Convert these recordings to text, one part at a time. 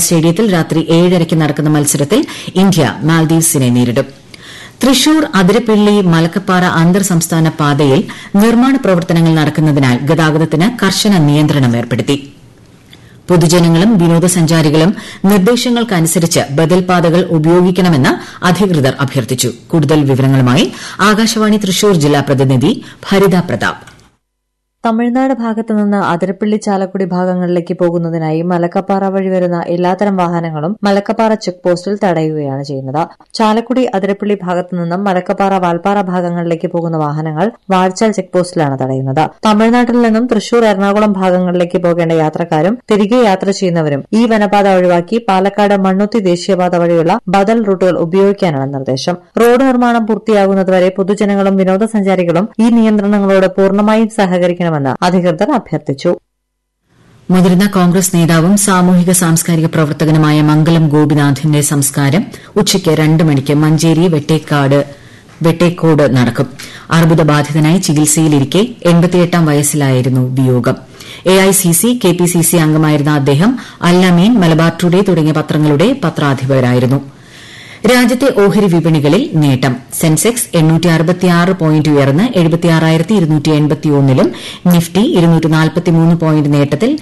സ്റ്റേഡിയത്തിൽ രാത്രി ഏഴരയ്ക്ക് നടക്കുന്ന മത്സരത്തിൽ ഇന്ത്യ മാൽദീവ്സിനെ നേരിടും തൃശൂർ അതിരപ്പിള്ളി മലക്കപ്പാറ അന്തർ സംസ്ഥാന പാതയിൽ നിർമ്മാണ പ്രവർത്തനങ്ങൾ നടക്കുന്നതിനാൽ ഗതാഗതത്തിന് കർശന നിയന്ത്രണം ഏർപ്പെടുത്തി പൊതുജനങ്ങളും വിനോദസഞ്ചാരികളും നിർദ്ദേശങ്ങൾക്കനുസരിച്ച് ബദൽ പാതകൾ ഉപയോഗിക്കണമെന്ന് അധികൃതർ അഭ്യർത്ഥിച്ചു കൂടുതൽ വിവരങ്ങളുമായി ആകാശവാണി തൃശൂർ ജില്ലാ പ്രതിനിധി ഭരിത പ്രതാപ് തമിഴ്നാട് ഭാഗത്തു നിന്ന് അതിരപ്പള്ളി ചാലക്കുടി ഭാഗങ്ങളിലേക്ക് പോകുന്നതിനായി മലക്കപ്പാറ വഴി വരുന്ന എല്ലാത്തരം വാഹനങ്ങളും മലക്കപ്പാറ ചെക്ക് പോസ്റ്റിൽ തടയുകയാണ് ചെയ്യുന്നത് ചാലക്കുടി അതിരപ്പള്ളി ഭാഗത്തു നിന്നും മലക്കപ്പാറ വാൽപ്പാറ ഭാഗങ്ങളിലേക്ക് പോകുന്ന വാഹനങ്ങൾ വാഴ്ചാൽ ചെക്ക് പോസ്റ്റിലാണ് തടയുന്നത് തമിഴ്നാട്ടിൽ നിന്നും തൃശൂർ എറണാകുളം ഭാഗങ്ങളിലേക്ക് പോകേണ്ട യാത്രക്കാരും തിരികെ യാത്ര ചെയ്യുന്നവരും ഈ വനപാത ഒഴിവാക്കി പാലക്കാട് മണ്ണുത്തി ദേശീയപാത വഴിയുള്ള ബദൽ റൂട്ടുകൾ ഉപയോഗിക്കാനാണ് നിർദ്ദേശം റോഡ് നിർമ്മാണം പൂർത്തിയാകുന്നതുവരെ പൊതുജനങ്ങളും വിനോദസഞ്ചാരികളും ഈ നിയന്ത്രണങ്ങളോട് പൂർണ്ണമായും സഹകരിക്കണം ചെയ്യണമെന്ന് അധികൃതർ അഭ്യർത്ഥിച്ചു മുതിർന്ന കോൺഗ്രസ് നേതാവും സാമൂഹിക സാംസ്കാരിക പ്രവർത്തകനുമായ മംഗലം ഗോപിനാഥിന്റെ സംസ്കാരം ഉച്ചയ്ക്ക് രണ്ട് മണിക്ക് മഞ്ചേരി വെട്ടേക്കാട് വെട്ടേക്കോട് നടക്കും അർബുദബാധിതനായി ചികിത്സയിലിരിക്കെ എൺപത്തിയെട്ടാം വയസ്സിലായിരുന്നു വിയോഗം എഐസിസി കെപിസിസി അംഗമായിരുന്ന അദ്ദേഹം അല്ലമീൻ മലബാർ ടുഡേ തുടങ്ങിയ പത്രങ്ങളുടെ പത്രാധിപരായിരുന്നു രാജ്യത്തെ ഓഹരി വിപണികളിൽ നേട്ടം സെൻസെക്സ് പോയിന്റ് ഉയർന്ന് ലും നിഫ്റ്റി പോയിന്റ് നേട്ടത്തിൽ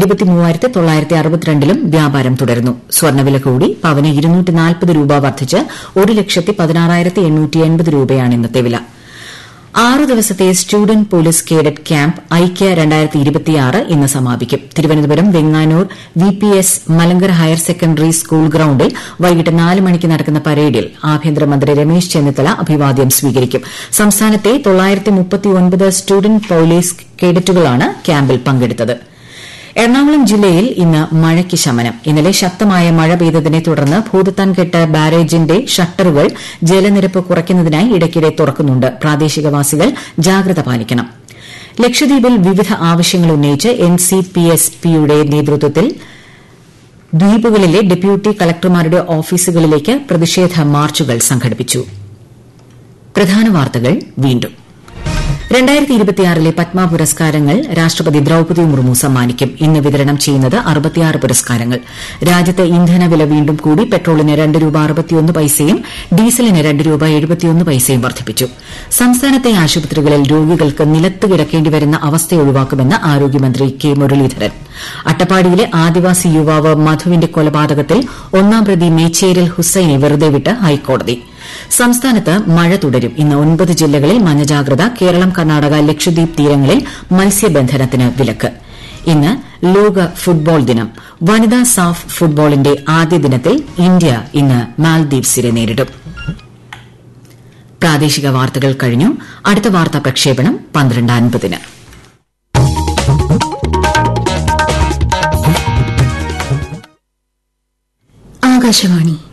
ലും വ്യാപാരം തുടരുന്നു സ്വർണ്ണവില കൂടി പവന് രൂപ വർദ്ധിച്ച് ഒരു ലക്ഷത്തി പതിനാറായിരത്തി എണ്ണൂറ്റി എൺപത് രൂപയാണ് ഇന്നത്തെ വില ആറ് ദിവസത്തെ സ്റ്റുഡന്റ് പോലീസ് കേഡറ്റ് ക്യാമ്പ് ഐക്യ ഇന്ന് സമാപിക്കും Thiruvananthapuram Venganoor V P S Malankara higher secondary school ഗ്രൌണ്ടിൽ വൈകിട്ട് നാല് മണിക്ക് നടക്കുന്ന പരേഡിൽ ആഭ്യന്തരമന്ത്രി രമേശ് ചെന്നിത്തല അഭിവാദ്യം സ്വീകരിക്കും സംസ്ഥാനത്തെ സ്റ്റുഡന്റ് പോലീസ് കേഡറ്റുകളാണ് ക്യാമ്പിൽ പങ്കെടുത്തത് എറണാകുളം ജില്ലയിൽ ഇന്ന് മഴയ്ക്ക് ശമനം ഇന്നലെ ശക്തമായ മഴ പെയ്തതിനെ തുടർന്ന് ഭൂതത്താൻകെട്ട് ബാരേജിന്റെ ഷട്ടറുകൾ ജലനിരപ്പ് കുറയ്ക്കുന്നതിനായി ഇടയ്ക്കിടെ തുറക്കുന്നുണ്ട് പ്രാദേശികവാസികൾ ജാഗ്രത പാലിക്കണം ലക്ഷദ്വീപിൽ വിവിധ ആവശ്യങ്ങൾ ഉന്നയിച്ച് എൻ സി പി എസ് പിയുടെ നേതൃത്വത്തിൽ ദ്വീപുകളിലെ ഡെപ്യൂട്ടി കളക്ടർമാരുടെ ഓഫീസുകളിലേക്ക് പ്രതിഷേധ മാർച്ചുകൾ സംഘടിപ്പിച്ചു പ്രധാന വാർത്തകൾ വീണ്ടും രണ്ടായിരത്തി ഇരുപത്തിയാറിലെ പത്മ പുരസ്കാരങ്ങൾ രാഷ്ട്രപതി ദ്രൌപദി മുർമു സമ്മാനിക്കും ഇന്ന് വിതരണം ചെയ്യുന്നത് അറുപത്തിയാറ് പുരസ്കാരങ്ങൾ രാജ്യത്ത് ഇന്ധനവില വീണ്ടും കൂടി പെട്രോളിന് രണ്ട് രൂപ അറുപത്തിയൊന്ന് പൈസയും ഡീസലിന് രണ്ട് രൂപ എഴുപത്തിയൊന്ന് പൈസയും വർദ്ധിപ്പിച്ചു സംസ്ഥാനത്തെ ആശുപത്രികളിൽ രോഗികൾക്ക് നിലത്ത് കിടക്കേണ്ടി വരുന്ന അവസ്ഥ ഒഴിവാക്കുമെന്ന് ആരോഗ്യമന്ത്രി കെ മുരളീധരൻ അട്ടപ്പാടിയിലെ ആദിവാസി യുവാവ് മധുവിന്റെ കൊലപാതകത്തിൽ ഒന്നാം പ്രതി മേച്ചേരിൽ ഹുസൈനെ വെറുതെ വിട്ട് ഹൈക്കോടതി സംസ്ഥാനത്ത് മഴ തുടരും ഇന്ന് ഒൻപത് ജില്ലകളിൽ മഞ്ഞജാഗ്രത കേരളം കർണാടക ലക്ഷദ്വീപ് തീരങ്ങളിൽ മത്സ്യബന്ധനത്തിന് വിലക്ക് ഇന്ന് ലോക ഫുട്ബോൾ ദിനം വനിതാ സാഫ് ഫുട്ബോളിന്റെ ആദ്യ ദിനത്തിൽ ഇന്ത്യ ഇന്ന് മാൽദീവ്സിനെ നേരിടും പ്രാദേശിക വാർത്തകൾ കഴിഞ്ഞു അടുത്ത വാർത്താ പ്രക്ഷേപണം പന്ത്രണ്ട് അൻപതിന് ആകാശവാണി